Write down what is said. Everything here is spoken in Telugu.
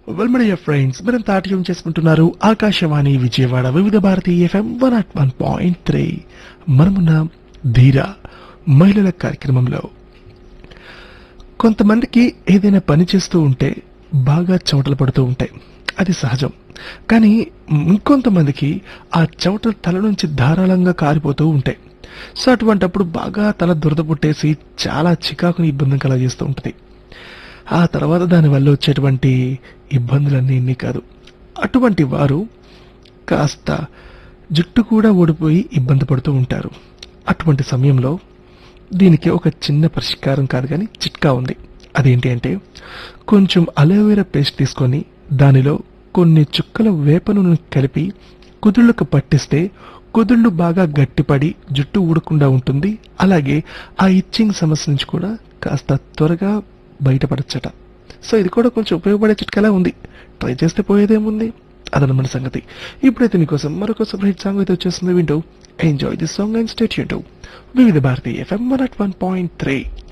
వెల్మడియ ఫ్రెండ్స్ మనం తాట్యం చేసుకుంటున్నారు Akashvani Vijayawada Vividh Bharati FM one naught one point three మనమున్న ధీర మహిళల కార్యక్రమంలో కొంతమందికి ఏదైనా పని చేస్తూ ఉంటే బాగా చెమటలు పడుతూ ఉంటాయి అది సహజం కానీ ఇంకొంతమందికి ఆ చెమటలు తల నుంచి ధారాళంగా కారిపోతూ ఉంటాయి సో అటువంటప్పుడు బాగా తల దురద పుట్టేసి చాలా చికాకుని ఇబ్బంది కలగజేస్తూ ఉంటుంది ఆ తర్వాత దానివల్ల వచ్చేటువంటి ఇబ్బందులన్నీ ఇన్ని కాదు అటువంటి వారు కాస్త జుట్టు కూడా ఊడిపోయి ఇబ్బంది పడుతూ ఉంటారు అటువంటి సమయంలో దీనికి ఒక చిన్న పరిష్కారం కాదు కానీ చిట్కా ఉంది అదేంటి అంటే కొంచెం అలోవెరా పేస్ట్ తీసుకొని దానిలో కొన్ని చుక్కల వేప నూనె కలిపి కుదుళ్లకు పట్టిస్తే కుదుళ్ళు బాగా గట్టిపడి జుట్టు ఊడకుండా ఉంటుంది అలాగే ఆ ఇచ్చింగ్ సమస్య నుంచి కూడా కాస్త త్వరగా బయటపడచ్చట సో ఇది కూడా కొంచెం ఉపయోగపడే చిట్కలా ఉంది ట్రై చేస్తే పోయేదేముంది అదనమాట సంగతి ఇప్పుడైతే మీకోసం మరొక సూపర్ హిట్ సాంగ్ అయితే వచ్చేస్తుంది వింటూ enjoy this song and stay Vividh Bharati FM one at one point three